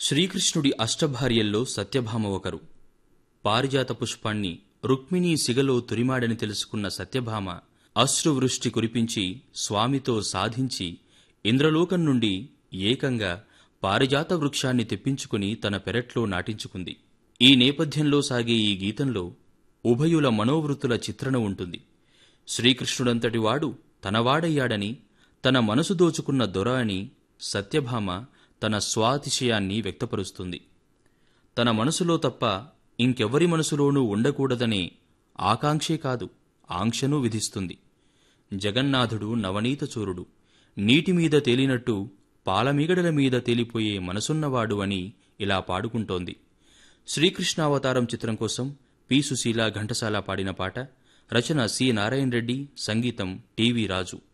శ్రీకృష్ణుడి అష్టభార్యల్లో సత్యభామ ఒకరు పారిజాత పుష్పాన్ని రుక్మిణీ సిగలో తురిమాడని తెలుసుకున్న సత్యభామ అశ్రువృష్టి కురిపించి స్వామితో సాధించి ఇంద్రలోకం నుండి ఏకంగా పారిజాత వృక్షాన్ని తెప్పించుకుని తన పెరట్లో నాటించుకుంది ఈ నేపథ్యంలో సాగే ఈ గీతంలో ఉభయుల మనోవృత్తుల చిత్రణ ఉంటుంది శ్రీకృష్ణుడంతటి వాడు తనవాడయ్యాడని తన మనసు దోచుకున్న దొర అని సత్యభామ తన స్వాతిశయాన్ని వ్యక్తపరుస్తుంది తన మనసులో తప్ప ఇంకెవరి మనసులోనూ ఉండకూడదనే ఆకాంక్షే కాదు ఆంక్షను విధిస్తుంది జగన్నాథుడు నవనీతచూరుడు నీటిమీద తేలినట్టు పాలమీగడల మీద తేలిపోయే మనసున్నవాడు అని ఇలా పాడుకుంటోంది శ్రీకృష్ణావతారం చిత్రం కోసం పి సుశీల ఘంటసాల పాడిన పాట రచన సి నారాయణ రెడ్డి సంగీతం టివి రాజు